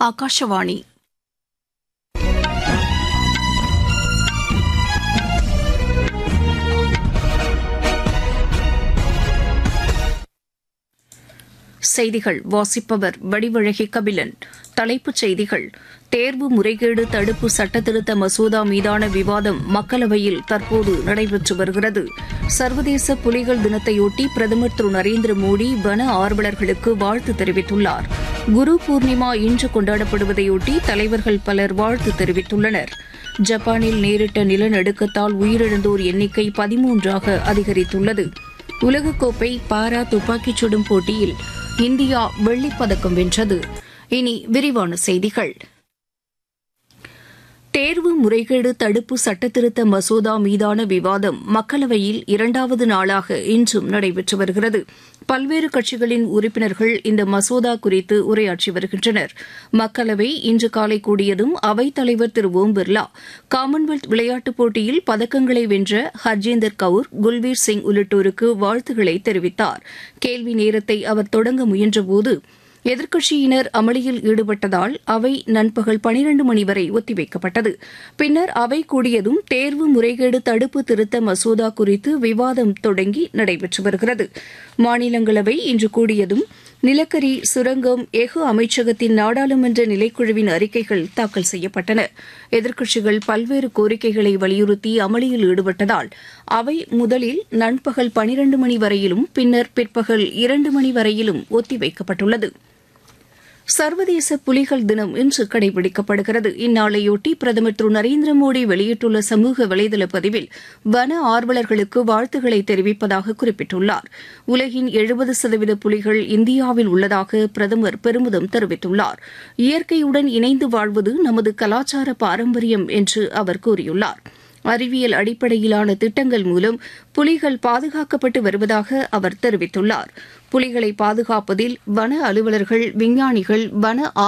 ಆಕಾಶವಾಣಿ செய்திகள் வாசிப்பவர் வடிவழகி கபிலன் தலைப்புச் செய்திகள் தேர்வு முறைகேடு தடுப்பு சட்டத்திருத்த மசோதா மீதான விவாதம் மக்களவையில் தற்போது நடைபெற்று வருகிறது சர்வதேச புலிகள் தினத்தையொட்டி பிரதமர் திரு நரேந்திர மோடி வன ஆர்வலர்களுக்கு வாழ்த்து தெரிவித்துள்ளார் குரு பூர்ணிமா இன்று கொண்டாடப்படுவதையொட்டி தலைவர்கள் பலர் வாழ்த்து தெரிவித்துள்ளனர் ஜப்பானில் நேரிட்ட நிலநடுக்கத்தால் உயிரிழந்தோர் எண்ணிக்கை பதிமூன்றாக அதிகரித்துள்ளது உலகக்கோப்பை பாரா துப்பாக்கிச் சுடும் போட்டியில் இந்தியா வெள்ளிப்பதக்கம் வென்றது இனி விரிவான செய்திகள் தேர்வு முறைகேடு தடுப்பு சட்டத்திருத்த மசோதா மீதான விவாதம் மக்களவையில் இரண்டாவது நாளாக இன்றும் நடைபெற்று வருகிறது பல்வேறு கட்சிகளின் உறுப்பினர்கள் இந்த மசோதா குறித்து உரையாற்றி வருகின்றனர் மக்களவை இன்று காலை கூடியதும் அவைத்தலைவர் திரு ஓம் பிர்லா காமன்வெல்த் விளையாட்டுப் போட்டியில் பதக்கங்களை வென்ற ஹர்ஜேந்தர் கவுர் குல்வீர் சிங் உள்ளிட்டோருக்கு வாழ்த்துக்களை தெரிவித்தார் கேள்வி நேரத்தை அவர் தொடங்க முயன்றபோது எதிர்க்கட்சியினர் அமளியில் ஈடுபட்டதால் அவை நண்பகல் பனிரண்டு மணி வரை ஒத்திவைக்கப்பட்டது பின்னர் அவை கூடியதும் தேர்வு முறைகேடு தடுப்பு திருத்த மசோதா குறித்து விவாதம் தொடங்கி நடைபெற்று வருகிறது மாநிலங்களவை இன்று கூடியதும் நிலக்கரி சுரங்கம் எஃகு அமைச்சகத்தின் நாடாளுமன்ற நிலைக்குழுவின் அறிக்கைகள் தாக்கல் செய்யப்பட்டன எதிர்க்கட்சிகள் பல்வேறு கோரிக்கைகளை வலியுறுத்தி அமளியில் ஈடுபட்டதால் அவை முதலில் நண்பகல் பனிரண்டு மணி வரையிலும் பின்னர் பிற்பகல் இரண்டு மணி வரையிலும் ஒத்திவைக்கப்பட்டுள்ளது சர்வதேச புலிகள் தினம் இன்று கடைபிடிக்கப்படுகிறது இந்நாளையொட்டி பிரதமர் திரு நரேந்திர மோடி வெளியிட்டுள்ள சமூக வலைதள பதிவில் வன ஆர்வலர்களுக்கு வாழ்த்துக்களை தெரிவிப்பதாக குறிப்பிட்டுள்ளார் உலகின் எழுபது சதவீத புலிகள் இந்தியாவில் உள்ளதாக பிரதமர் பெருமிதம் தெரிவித்துள்ளார் இயற்கையுடன் இணைந்து வாழ்வது நமது கலாச்சார பாரம்பரியம் என்று அவர் கூறியுள்ளார் அறிவியல் அடிப்படையிலான திட்டங்கள் மூலம் புலிகள் பாதுகாக்கப்பட்டு வருவதாக அவர் தெரிவித்துள்ளார் புலிகளை பாதுகாப்பதில் வன அலுவலர்கள் விஞ்ஞானிகள் வன